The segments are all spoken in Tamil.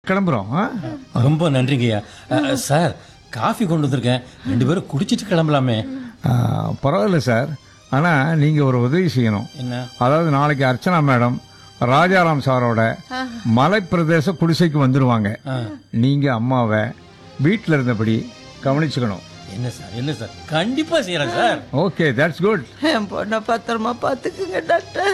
கிளம்புறோம் ஆ? ரொம்ப நன்றிங்கய்யா அஹ், சார் காஃபி கொண்டு வந்திருக்கேன் ரெண்டு பேரும் குடிச்சிட்டு கிளம்பலாமே ஆ, பரவாயில்ல சார் ஆனால் நீங்கள் ஒரு உதவி செய்யணும் என்ன அதாவது நாளைக்கு அர்ச்சனா மேடம் ராஜாராம் சாரோட மலைப்பிரதேச குடிசைக்கு வந்துடுவாங்க நீங்கள் அம்மாவை வீட்டில் இருந்தபடி கவனிச்சுக்கணும் என்ன சார் என்ன சார் கண்டிப்பா செய்யறேன் சார் ஓகே தட்ஸ் குட் என் பொண்ணை பத்திரமா பார்த்துக்குங்க டாக்டர்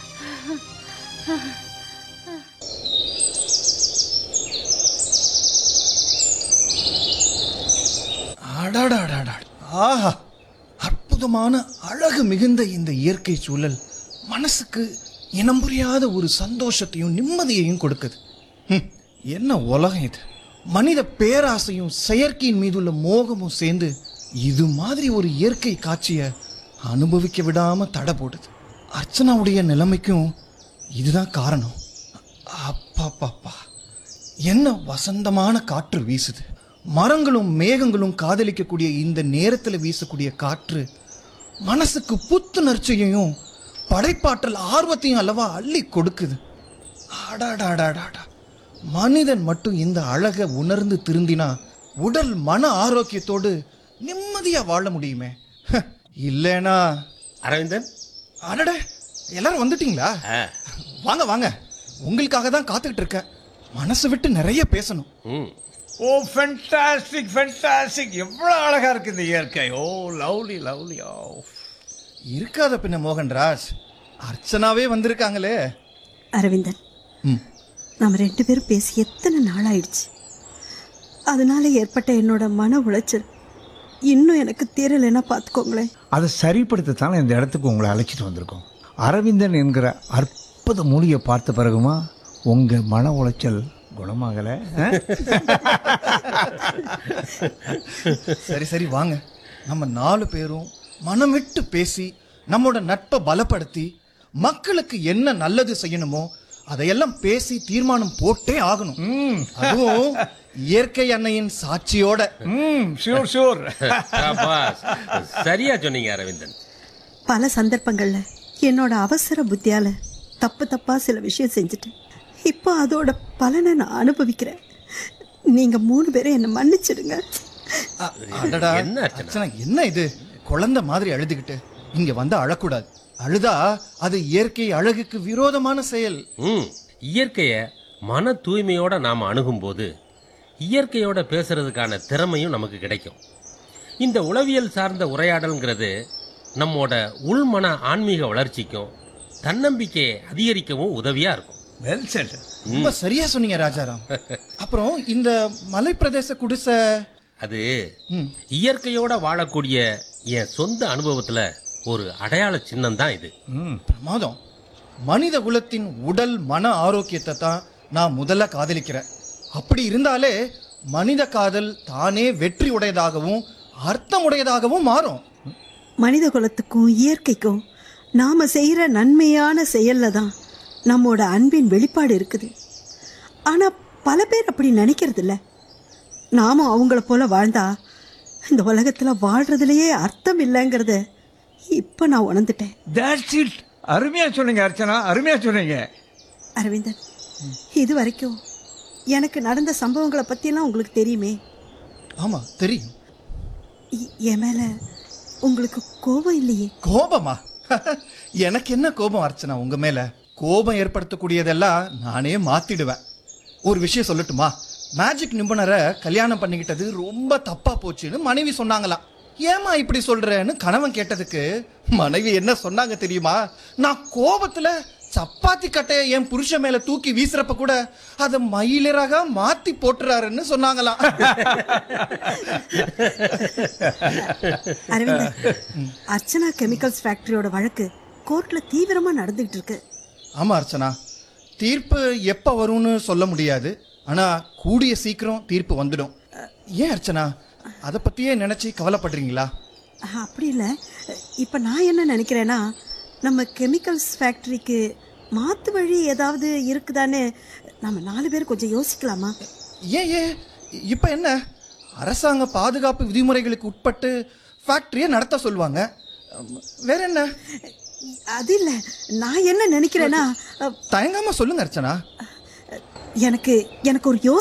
அடாடாடாடா ஆஹா அற்புதமான அழகு மிகுந்த இந்த இயற்கை சூழல் மனசுக்கு இனம் புரியாத ஒரு சந்தோஷத்தையும் நிம்மதியையும் கொடுக்குது ஹம், என்ன உலகம் இது மனித பேராசையும் செயற்கையின் மீதுள்ள மோகமும் சேர்ந்து இது மாதிரி ஒரு இயற்கை காட்சியை அனுபவிக்க விடாம தடை போடுது அர்ச்சனாவுடைய நிலைமைக்கும் இதுதான் காரணம் அப்பாப்பாப்பா என்ன வசந்தமான காற்று வீசுது மரங்களும் மேகங்களும் காதலிக்கக்கூடிய இந்த நேரத்தில் வீசக்கூடிய காற்று மனசுக்கு புத்துணர்ச்சியையும் படைப்பாற்றல் ஆர்வத்தையும் அல்லவா அள்ளி கொடுக்குது ஆடாடாடாடாடா மனிதன் மட்டும் இந்த அழகை உணர்ந்து திருந்தினா உடல் மன ஆரோக்கியத்தோடு நிம்மதியா வாழ முடியுமே ஹ, இல்லைனா அரவிந்தன் அடட எல்லாரும் வந்துட்டீங்களா வாங்க வாங்க உங்களுக்காக தான் காத்துக்கிட்டு இருக்கேன் மனசு விட்டு நிறைய பேசணும் ம் ஓ ஃபென்டாஸ்டிக் ஃபென்டாஸ்டிக் எவ்வளோ அழகா இருக்கு இந்த இயற்கை ஓ லவ்லி லவ்லி ஓ இருக்காத பின்ன மோகன்ராஜ் அர்ச்சனாவே வந்திருக்காங்களே அரவிந்தன் ம் நாம் ரெண்டு பேரும் பேசி எத்தனை நாள் ஆயிடுச்சு அதனால ஏற்பட்ட என்னோட மன உளைச்சல் இன்னும் எனக்கு தீரலைன்னா பார்த்துக்கோங்களேன் அதை சரிப்படுத்தத்தானே இந்த இடத்துக்கு உங்களை அழைச்சிட்டு வந்திருக்கோம் அரவிந்தன் என்கிற அற்புத மொழியை பார்த்த பிறகுமா உங்கள் மன உளைச்சல் குணமாகலை ஆ? சரி சரி வாங்க நம்ம நாலு பேரும் மனம் விட்டு பேசி நம்மோட நட்பை பலப்படுத்தி மக்களுக்கு என்ன நல்லது செய்யணுமோ அதையெல்லாம் பேசி தீர்மானம் போட்டே ஆகணும் அதுவும் இயற்கை அன்னையின் சாட்சியோட ம் ஷூர் ஷூர் சாபாஸ். சரியா சொன்னீங்க அரவிந்தன் பல சந்தர்ப்பங்கள்ல என்னோட அவசர புத்தியால தப்பு தப்பா சில விஷயம் செஞ்சுட்டேன் இப்போ அதோட பலனை நான் அனுபவிக்கிறேன் நீங்க மூணு பேரும் என்னை மன்னிச்சிடுங்க அ- அடடா என்ன அர்ச்சனா? அர்ச்சனா என்ன இது குழந்தை மாதிரி அழுதுகிட்டு இங்க வந்து அழக்கூடாது அழுதா அது இயற்கை அழகுக்கு விரோதமான செயல் ம் இயற்கைய மன தூய்மையோட நாம அணுகும்போது இயற்கையோட பேசுறதுக்கான திறமையும் நமக்கு கிடைக்கும் இந்த உளவியல் சார்ந்த உரையாடல்ங்கிறது நம்மோட உள்மன ஆன்மீக வளர்ச்சிக்கும் தன்னம்பிக்கையை அதிகரிக்கவும் உதவியா இருக்கும் வெல் செட் ரொம்ப சரியா சொன்னீங்க ராஜாராம் அப்புறம் இந்த மலைப்பிரதேச குடிசை அது ம். இயற்கையோட வாழக்கூடிய என் சொந்த அனுபவத்துல ஒரு அடையாள சின்னம் தான் இது பிரமாதம் மனித குலத்தின் உடல் மன ஆரோக்கியத்தை தான் நான் முதல்ல காதலிக்கிறேன் அப்படி இருந்தாலே மனித காதல் தானே வெற்றி உடையதாகவும் அர்த்தம் உடையதாகவும் மாறும் மனித குலத்துக்கும் இயற்கைக்கும் நாம செய்யற நன்மையான செயல்ல தான் நம்மோட அன்பின் வெளிப்பாடு இருக்குது ஆனா பல பேர் அப்படி நினைக்கிறது இல்ல நாமும் அவங்கள போல வாழ்ந்தா இந்த உலகத்துல வாழ்றதுலயே அர்த்தம் இல்லைங்கிறத இப்ப நான் உணர்ந்துட்டேன் That's it. அருமையா சொன்னீங்க அர்ச்சனா அருமையா சொன்னீங்க அரவிந்தன் இது வரைக்கும் எனக்கு நடந்த சம்பவங்களை பத்தியெல்லாம் உங்களுக்கு தெரியுமே ஆமா தெரியும் இ- என் மேல உங்களுக்கு கோபம் இல்லையே கோபமா எனக்கு என்ன கோபம் அர்ச்சனா உங்க மேல கோபம் ஏற்படுத்தக்கூடியதெல்லாம் நானே மாத்திடுவேன் ஒரு விஷயம் சொல்லட்டுமா மேஜிக் நிபுணரை கல்யாணம் பண்ணிக்கிட்டது ரொம்ப தப்பா போச்சுன்னு மனைவி சொன்னாங்களாம் ஏமா இப்படி சொல்றேன்னு கணவன் கேட்டதுக்கு மனைவி என்ன சொன்னாங்க தெரியுமா நான் கோபத்துல சப்பாத்தி கட்டையை என் புருஷன் மேல தூக்கி வீசுறப்ப கூட அதை மயிலிறகா மாத்தி போட்டுறாருன்னு சொன்னாங்களாம் அரவிந்தன் அர்ச்சனா கெமிக்கல்ஸ் ஃபேக்டரியோட வழக்கு கோர்ட்ல தீவிரமா நடந்துகிட்டு இருக்கு ஆமா அர்ச்சனா தீர்ப்பு எப்ப வரும்னு சொல்ல முடியாது ஆனா கூடிய சீக்கிரம் தீர்ப்பு வந்துடும் ஏன் அர்ச்சனா அதை பத்தியே நினைச்சு கவலைப்படுறீங்களா அஹ், அப்படி இல்லை இப்போ நான் என்ன நினைக்கிறேன்னா நம்ம கெமிக்கல்ஸ் ஃபேக்டரிக்கு மாற்று வழி ஏதாவது இருக்குதான்னு நம்ம நாலு பேர் கொஞ்சம் யோசிக்கலாமா ஏன் ஏன் இப்ப என்ன அரசாங்க பாதுகாப்பு விதிமுறைகளுக்கு உட்பட்டு ஃபேக்டரியை நடத்த சொல்லுவாங்க அம், வேற என்ன அது இல்லை நான் என்ன நினைக்கிறேன்னா அஹ், தயங்காம சொல்லுங்க அர்ச்சனா எனக்கு எனக்கு ஒரு யோசனை